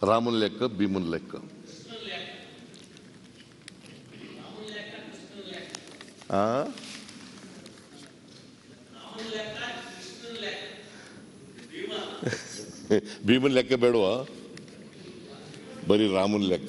ರಾಮನ್ ಲೆಕ್ಕ ಭೀಮನ್ ಲೆಕ್ಕ ಆ ಭೀಮನ್ ಲೆಕ್ಕ ಬೇಡವಾ ಬರೀ ರಾಮನ್ ಲೆಕ್ಕ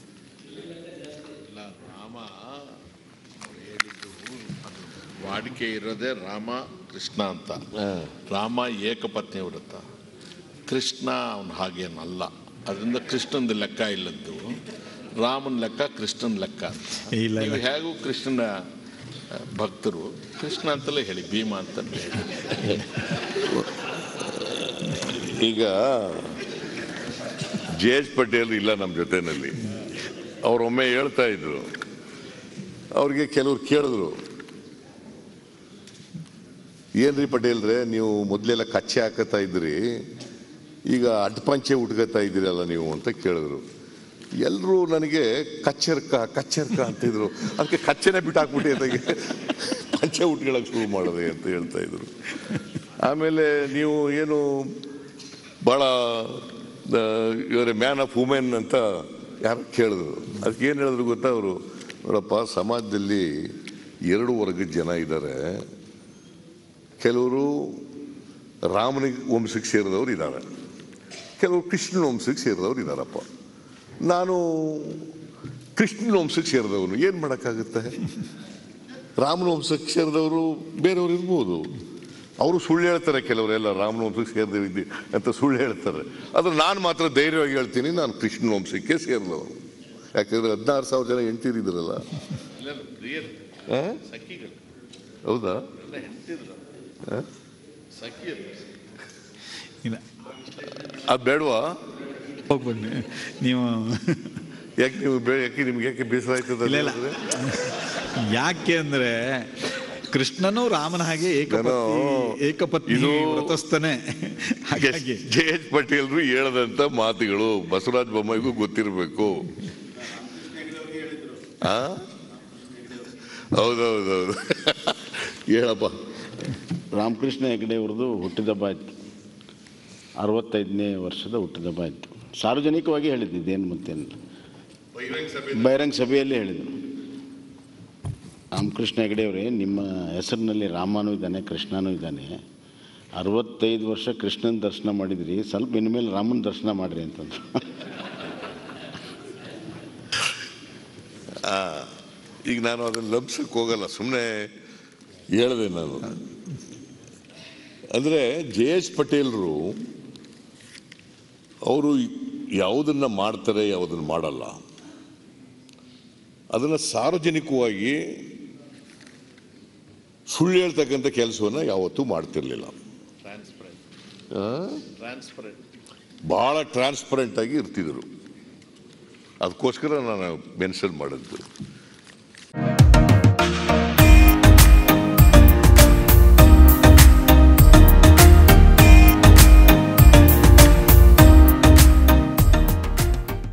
ಇಲ್ಲ ರಾಮ ಅವ್ರು ಹೇಳಿದ್ದು ಅದು ವಾಡಿಕೆ ಇರೋದೇ ರಾಮ ಕೃಷ್ಣ ಅಂತ ರಾಮ ಏಕಪತ್ನಿ ವ್ರತ ಕೃಷ್ಣ ಅವನು ಹಾಗೇನಲ್ಲ ಅದರಿಂದ ಕೃಷ್ಣಂದು ಲೆಕ್ಕ ಇಲ್ಲದ್ದು ರಾಮನ ಲೆಕ್ಕ ಕೃಷ್ಣನ ಲೆಕ್ಕ ಅಂತ ಇಲ್ಲ, ಇಲ್ಲ. ನೀವು ಹೇಗೂ ಕೃಷ್ಣನ ಆ, ಭಕ್ತರು ಕೃಷ್ಣ ಅಂತಲೇ ಹೇಳಿ ಭೀಮ ಅಂತ ಹೇಳಿ ಈಗ ಜೆ ಎಚ್ ಪಟೇಲ್ ಇಲ್ಲ ನಮ್ಮ ಜೊತೆನಲ್ಲಿ ಅವರೊಮ್ಮೆ ಹೇಳ್ತಾ ಇದ್ರು ಅವ್ರಿಗೆ ಕೆಲವ್ರು ಕೇಳಿದ್ರು ಏನ್ರಿ ಪಟೇಲ್ರೆ ನೀವು ಮೊದಲೆಲ್ಲ ಕಚ್ಚೆ ಹಾಕತ್ತಾ ಇದ್ರಿ ಈಗ ಅಡ್ಪಂಚೆ ಉಟ್ಕೋತಾ ಇದ್ದೀರಲ್ಲ ನೀವು ಅಂತ ಕೇಳಿದ್ರು ಎಲ್ಲರೂ ನನಗೆ ಕಚ್ಚರ್ಕ ಕಚ್ಚರ್ಕ ಅಂತಿದ್ರು ಅದಕ್ಕೆ ಕಚ್ಚೆನೇ ಬಿಟ್ಟು ಹಾಕ್ಬಿಟ್ಟು ಅದಕ್ಕೆ ಪಂಚೆ ಉಟ್ಕೊಳಕ್ಕೆ ಶುರು ಮಾಡೋದೆ ಅಂತ ಹೇಳ್ತಾ ಇದ್ರು ಆಮೇಲೆ ನೀವು ಏನು ಭಾಳ ಇವರೇ ಮ್ಯಾನ್ ಆಫ್ ವುಮೆನ್ ಅಂತ ಯಾರು ಕೇಳಿದ್ರು ಅದಕ್ಕೆ ಏನು ಹೇಳಿದ್ರು ಗೊತ್ತಾ ಅವರು ನೋಡಪ್ಪ ಸಮಾಜದಲ್ಲಿ ಎರಡು ವರ್ಗದ ಜನ ಇದ್ದಾರೆ ಕೆಲವರು ರಾಮನಿಗೆ ವಂಶಕ್ಕೆ ಸೇರಿದವರು ಇದ್ದಾರೆ ಕೆಲವರು ಕೃಷ್ಣನ ವಂಶಕ್ಕೆ ಸೇರಿದವರು ಇದ್ದಾರಪ್ಪ ನಾನು ಕೃಷ್ಣನ ವಂಶಕ್ಕೆ ಸೇರಿದವನು ಏನು ಮಾಡೋಕ್ಕಾಗುತ್ತೆ ರಾಮನ ವಂಶಕ್ಕೆ ಸೇರಿದವರು ಬೇರೆಯವರು ಇರ್ಬೋದು ಅವರು ಸುಳ್ಳು ಹೇಳ್ತಾರೆ ಕೆಲವರೆಲ್ಲ ರಾಮನ ವಂಶಕ್ಕೆ ಸೇರಿದವಿದ್ದಿ ಅಂತ ಸುಳ್ಳು ಹೇಳ್ತಾರೆ ಆದ್ರೆ ನಾನು ಮಾತ್ರ ಧೈರ್ಯವಾಗಿ ಹೇಳ್ತೀನಿ ನಾನು ಕೃಷ್ಣನ ವಂಶಕ್ಕೆ ಸೇರಿದವನು ಯಾಕಂದ್ರೆ ಹದಿನಾರು ಸಾವಿರ ಜನ ಹೆಂಡ್ತಿರಿದ್ರಲ್ಲ ಆ? ಸಖಿಗಳು ಹೌದಾ ಎಲ್ಲ ಹೆಂಡ್ತಿದ್ರು ಆ? ಸಖಿಯರು ಇಲ್ಲ ಅದು ಬೇಡವಾ ಹೋಗ್ಬನ್ನಿ ನೀವು ಯಾಕೆ ನೀವು ಬೇ- ಯಾಕೆ ನಿಮ್ಗೆ ಯಾಕೆ ಬೇಸರ ಆಯ್ತದ ಇಲ್ಲ, ಇಲ್ಲ. ಯಾಕೆ ಅಂದ್ರೆ ಕೃಷ್ಣನು ರಾಮನ ಹಾಗೆ ಏಕಪತ್ನಿ ನಾನು- ಏಕಪತ್ನಿ ಇದು- ವ್ರತಸ್ಥನೇ ಹಾಗಾಗಿ ಜೆ ಎಚ್ ಪಟೇಲ್ರು ಹೇಳದಂತ ಮಾತುಗಳು ಬಸವರಾಜ ಬೊಮ್ಮಾಯಿಗೂ ಗೊತ್ತಿರಬೇಕು ಆ ಹೌದೌದೌದು ಹೇಳಪ್ಪ ರಾಮಕೃಷ್ಣ ಹೆಗಡೆ ಅವ್ರದ್ದು ಹುಟ್ಟಿದಬ್ಬ ಆಯಿತು ಅರವತ್ತೈದನೇ ವರ್ಷದ ಹುಟ್ಟಿದಬ್ಬ ಆಯಿತು ಸಾರ್ವಜನಿಕವಾಗಿ ಹೇಳಿದ್ದಿದ್ದೇನು ಮತ್ತೇನಿಲ್ಲ ಬಹಿರಂಗ ಸಭೆಯಲ್ಲಿ ಹೇಳಿದರು ರಾಮಕೃಷ್ಣ ಹೆಗಡೆ ಅವರೇ ನಿಮ್ಮ ಹೆಸರಿನಲ್ಲಿ ರಾಮನೂ ಇದ್ದಾನೆ ಕೃಷ್ಣನೂ ಇದ್ದಾನೆ ಅರವತ್ತೈದು ವರ್ಷ ಕೃಷ್ಣನ ದರ್ಶನ ಮಾಡಿದ್ರಿ ಸ್ವಲ್ಪ ಇನ್ಮೇಲೆ ರಾಮನ ದರ್ಶನ ಮಾಡಿರಿ ಅಂತಂದ್ರು ಈಗ ನಾನು ಅದನ್ನ ಲಂಬ್ಸಕ್ಕೆ ಹೋಗಲ್ಲ ಸುಮ್ಮನೆ ಹೇಳಿದೆ ನಾನು ಅಂದರೆ ಜೆ ಎಸ್ ಪಟೇಲ್ರು ಅವರು ಯಾವುದನ್ನ ಮಾಡ್ತಾರೆ ಯಾವುದನ್ನು ಮಾಡಲ್ಲ ಅದನ್ನು ಸಾರ್ವಜನಿಕವಾಗಿ ಸುಳ್ಳು ಹೇಳ್ತಕ್ಕಂಥ ಕೆಲಸವನ್ನು ಯಾವತ್ತೂ ಮಾಡ್ತಿರ್ಲಿಲ್ಲ ಟ್ರಾನ್ಸ್ಪರೆಂಟ್ ಆ? ಟ್ರಾನ್ಸ್ಪರೆಂಟ್ ಭಾಳ ಟ್ರಾನ್ಸ್ಪರೆಂಟ್ ಆಗಿ ಇರ್ತಿದ್ರು ಅದಕ್ಕೋಸ್ಕರ ನಾನು ಮೆನ್ಷನ್ ಮಾಡಿದ್ದು